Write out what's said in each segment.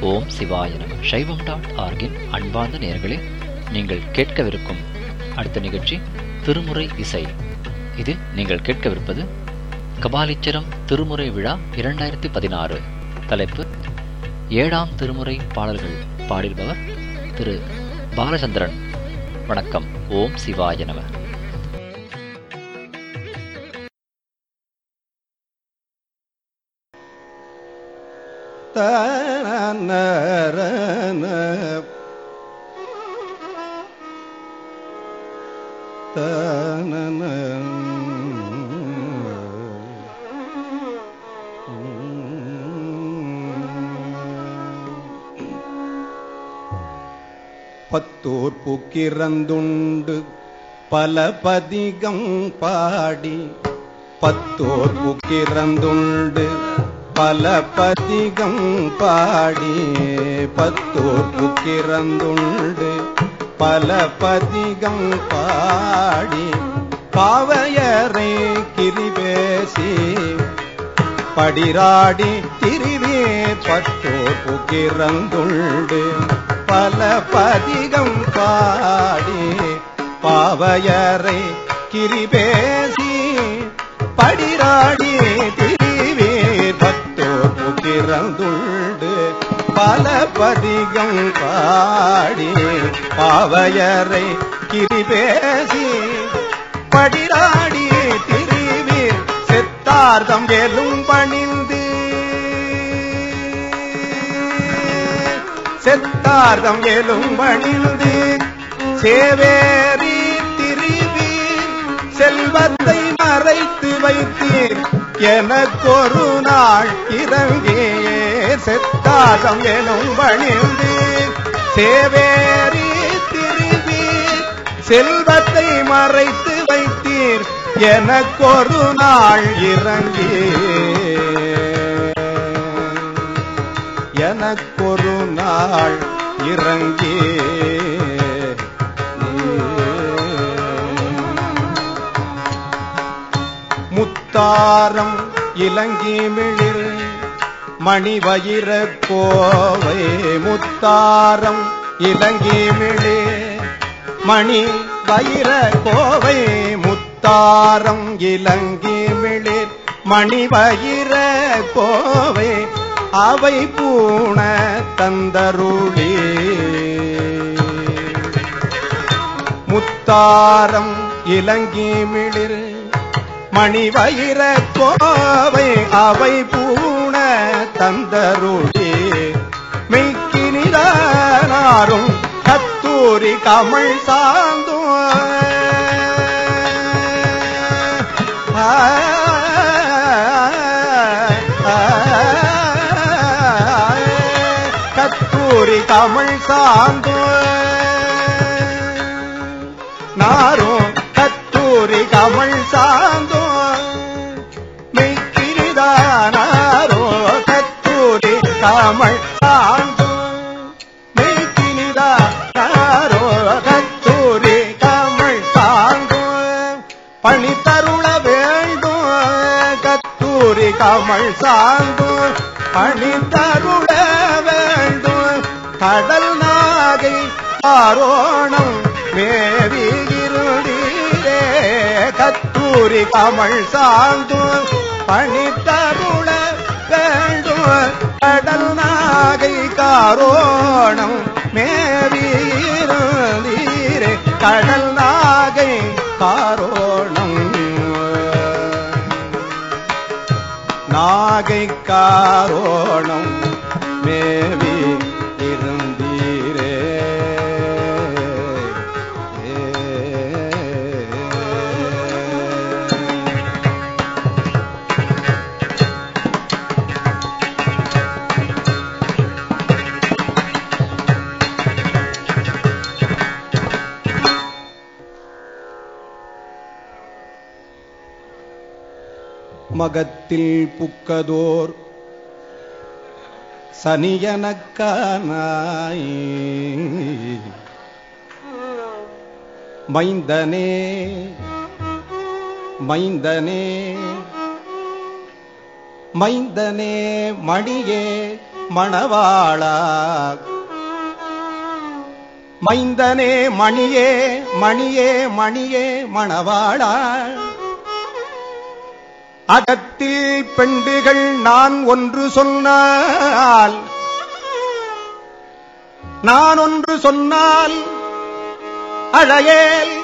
ஓம் சிவாய நம சைவம் டாட் ஆர்கின் அன்பார்ந்த நேயர்களே நீங்கள் கேட்கவிருக்கும் அடுத்த நிகழ்ச்சி திருமுறை இசை இதில் நீங்கள் கேட்கவிருப்பது கபாலீச்சரம் திருமுறை விழா இரண்டாயிரத்தி பதினாறு தலைப்பு ஏழாம் திருமுறை பாடல்கள் பாடிடுபவர் திரு பாலச்சந்திரன் வணக்கம் ஓம் சிவாய நம தனரன தனன பத்தோர் புக்கிரந்துண்டு பல பதிகம் பாடி பத்தோர் புக்கிரந்துண்டு பல பதிகம் பாடி பத்தோர் புக்கிரந்துண்டு பல பதிகம் பாடி பாவையரை கிரிபேசி படிராடி திரிவேர் பத்தோர் புக்கிரந்துண்டு பல பதிகம் பாடி பாவையரை கிரிபேசி படிராடி திரிவேர் பத்தோர் புக்கிரந்துண்டு பல பதிகம் பாடி பாவையரை கிரிபேசி படிராடி திரிவீர் செத்தார்தம் எலும் பணிந்து செத்தார்தம் எலும் பணிந்து சேவேரி திரிவீர் செல்வத்தை மறைத்து வைத்தீர் எனக்கொரு நாள் இறங்கே செத்தாதம் எனும் பணிந்து சேவேரி திரிவீர் செல்வத்தை மறைத்து வைத்தீர் எனக்கொரு நாள் இறங்கே எனக்கொரு நாள் இறங்கே முத்தாரம் இலங்கி மிளிர் மணிவயிர கோவை முத்தாரம் இலங்கி மிளிர் மணி வயிர கோவை முத்தாரம் இலங்கி மிளிர் மணிவயிர கோவை அவை பூண தந்தருளி முத்தாரம் இலங்கி மிளிர் மணிவயிர கோவை அவை பூண தந்தருளி மெய்க்கினிதானாரும் கத்தூரி கமல் சாந்தும் ஆ, ஆ, கத்தூரி கமல் சாந்தும் நாரும் கத்தூரி கமல் சாந்தோ மெய்க்கிரிதானாரோ கத்தூரி கமல் சாந்தோ மெய்க்கினிதானாரோ கத்தூரி கமல் சாந்தோ பணி தருள வேண்டும் கத்தூரி கமல் சாந்தோ பணி தருள வேண்டும் கடல் நாகை ஆரோணம் மேவியிருந்தீரே கத்தூரி கமல் சாந்து பணித்தருள வேண்டும் கடல் நாகை காரோணம் மேவியிருந்தீரே கடல் நாகை காரோணம் நாகை காரோணம் மேவி இருந்தீரே மகத்தில் புக்கதோர் சனியனக்கானாய் மைந்தனே மைந்தனே மைந்தனே மணியே மணவாளா மைந்தனே மணியே மணியே மணியே மணவாளா அகத்தில் பெண்டுகள் நான் ஒன்று சொன்னால் நான் ஒன்று சொன்னால் அழையேல்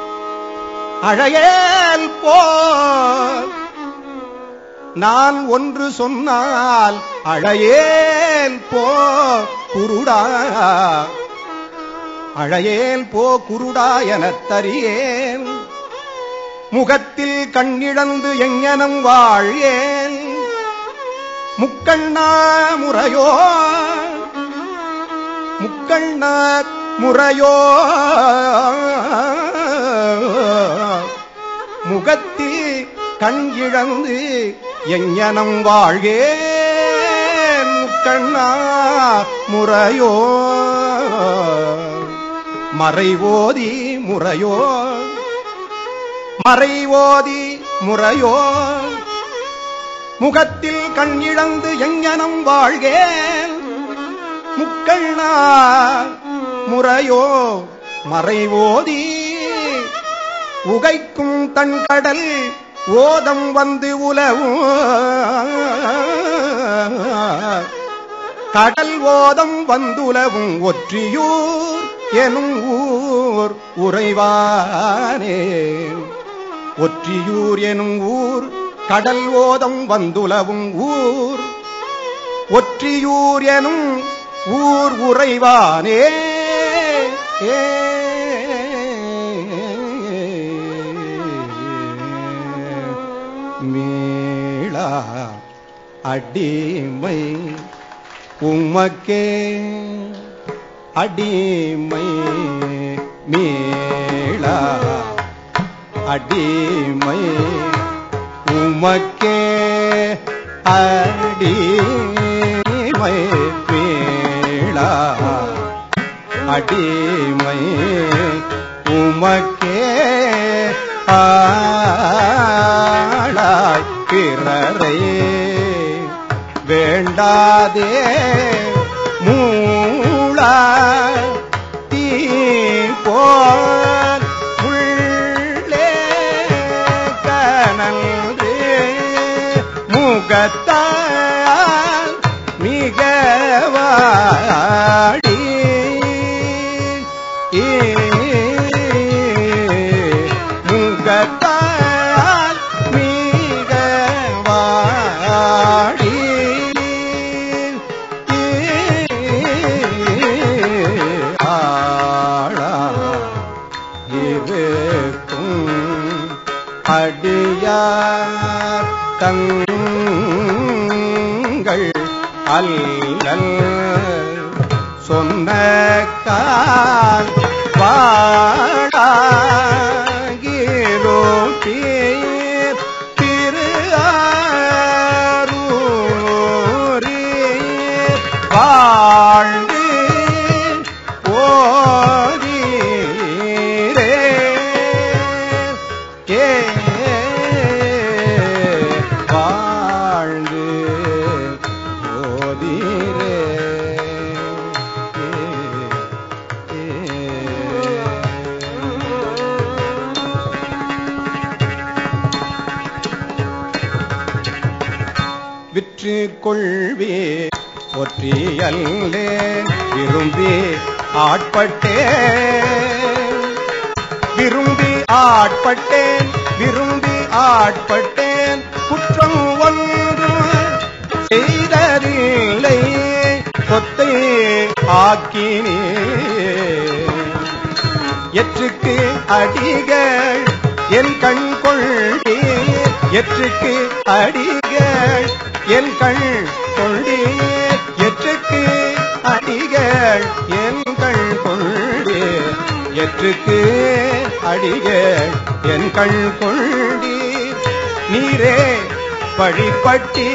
அழையேல் போல் நான் ஒன்று சொன்னால் அழையேல் போ குருடா அழையேல் போ குருடா எனத் தரியேன் முகத்தில் கண்ணிழந்து எங்ஙனம் வாழேன் முக்கண்ணா முறையோ முக்கண்ணா முறையோ முகத்தில் கண் இழந்து எங்ஞனம் வாழ்கேன் முக்கண்ணா முறையோ மறைவோதி முறையோ மறைவோதி முறையோ முகத்தில் கண் இழந்து எங்ஞனம் வாழ்கேன் முக்கண்ணா முறையோ மறைவோதி உகைக்கும் தன் கடல் ஓதம் வந்து உலவும் கடல் ஓதம் வந்துலவும் ஒற்றியூர் எனும் ஊர் உறைவானே ஒற்றியூர் எனும் ஊர் கடல் ஓதம் வந்துலவும் ஊர் ஒற்றியூர் எனும் ஊர் உறைவானே ஏ மீளா அடிமை உமக்கே அடிமை மீளா அடிமை உமக்கே அடிமை மீளா அடிமை உமக்கே ஆளாய் பிறரை வேண்டாதே மூளா தீ போல் உள்ளே கனல்று முகத்தால் மிக வாடி முகத்தால் மிக வாடி ஆழா இருக்கும் அடியார் தங்கள் அல்லல் சொன்ன கால் வாழாகிலோ தீர் திரு ஆரூரீர் வாழ்ந்து ஓதீரே ஏ வாழ்ந்து ஓதீரே ஏ, விற்று கொள்வே ஒற்றியல்லே விரும்பி ஆட்பட்டேன் விரும்பி ஆட்பட்டேன் விரும்பி ஆட்பட்டேன் குற்றம் ஒன்று செய்ததில்லை சொத்தை ஆக்கினே எற்றுக்கு அடிகள் என் கண் கொள்டி எற்றுக்கு அடிகள் என் கண் கொள்டி எற்றுக்கு அடிகள் என் கண் கொள்டி எற்றுக்கு அடிகள் என் கண் கொள்டி நீரே வழிபட்டி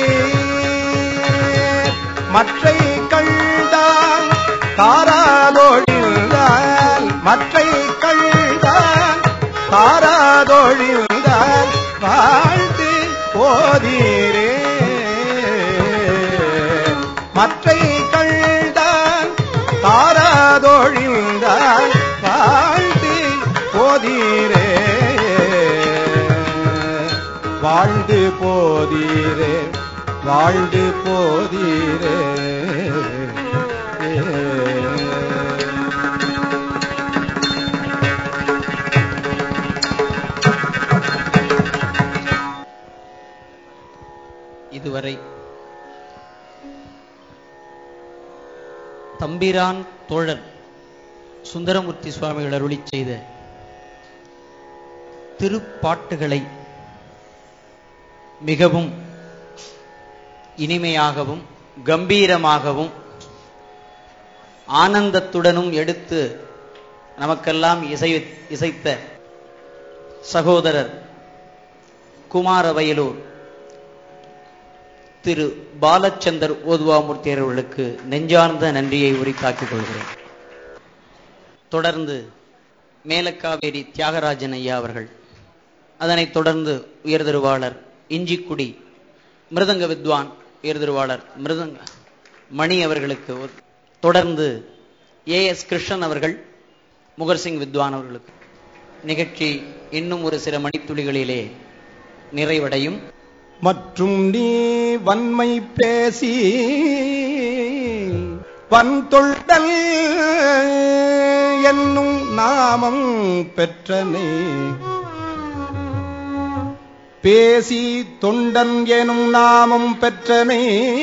மற்றை கண்டால் தாராதொழிந்தால் மற்றை கண்டால் தாராதொழிந்தால் வாழ்ந்து போதீரே மற்ற வாழ்ந்து போதீரே இதுவரை தம்பிரான் தோழர் சுந்தரமூர்த்தி சுவாமிகள் அருளி செய்த திருப்பாட்டுகளை மிகவும் இனிமையாகவும் கம்பீரமாகவும் ஆனந்தத்துடனும் எடுத்து நமக்கெல்லாம் இசை இசைத்த சகோதரர் குமாரவயலூர் திரு பாலச்சந்தர் ஓதுவாமூர்த்தி அவர்களுக்கு நெஞ்சார்ந்த நன்றியை உரித்தாக்கிக் கொள்கிறேன் தொடர்ந்து மேலக்காவேரி தியாகராஜன் ஐயா அவர்கள் அதனைத் தொடர்ந்து உயர்திருவாளர் இஞ்சிக்குடி மிருதங்க வித்வான் உயர்திருவாளர் மிருதங்க மணி அவர்களுக்கு ஒ- தொடர்ந்து ஏ எஸ் கிருஷ்ணன் அவர்கள் முகர்சிங் வித்வான் அவர்களுக்கு நிகழ்ச்சி இன்னும் ஒரு சில மணித்துளிகளிலே நிறைவடையும் மற்றும் நீ வன்மை பேசி வன்தொண்டல் என்னும் நாமம் பெற்றனே பேசி தொண்டன் எனும் நாமம் பெற்றனே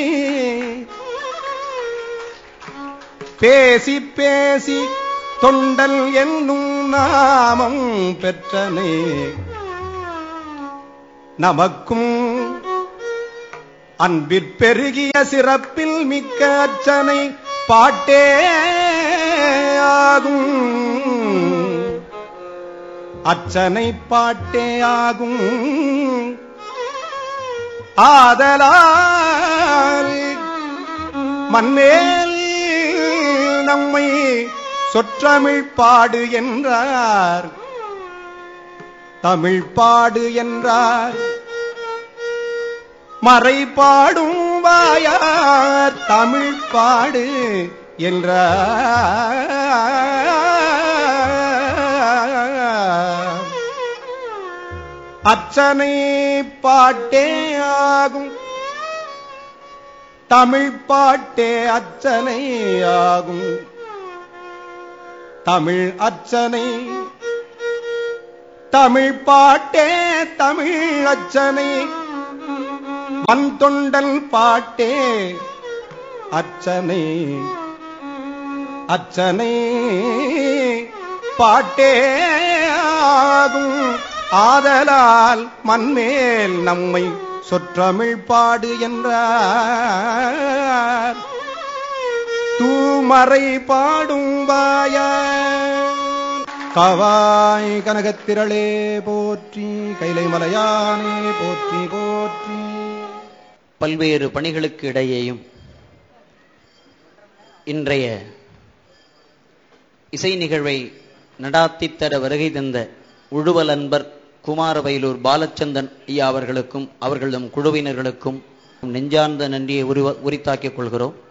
பேசி பேசி தொண்டல் என்னும் நாமம் பெற்றனே நமக்கும் அன்பிற்பெருகிய சிறப்பில் மிக்க அச்சனை பாட்டே ஆகும் அச்சனை பாட்டே ஆகும் ஆதலால் மண்மேல் நம்மை சொற்றமிழ் பாடு என்றார் தமிழ் பாடு என்றார் மறை பாடும் வாயார் தமிழ் பாடு என்றார் அச்சனை பாட்டே ஆகும் தமிழ் பாட்டே அச்சனை ஆகும் தமிழ் அச்சனை தமிழ் பாட்டே தமிழ் அச்சனை மண் தொண்டல் பாட்டே அச்சனை அச்சனை பாட்டே ஆகும் ஆதலால் மண்மேல் நம்மை சொற்றமிழ் பாடு என்றார் தூமறை பாடும் வாயார் கவாய் கனகத்திரளே போற்றி கைலை மலையானே போற்றி போற்றி பல்வேறு பணிகளுக்கு இடையேயும் இன்றைய இசை நிகழ்வை நடாத்தித் தர வருகை தந்த உழுவல் அன்பர் குமாரவயலூர் பாலச்சந்தன் ஐயா அவர்களுக்கும் அவர்களதும் குழுவினர்களுக்கும் நெஞ்சார்ந்த நன்றியை உருவ உரித்தாக்கிக் கொள்கிறோம்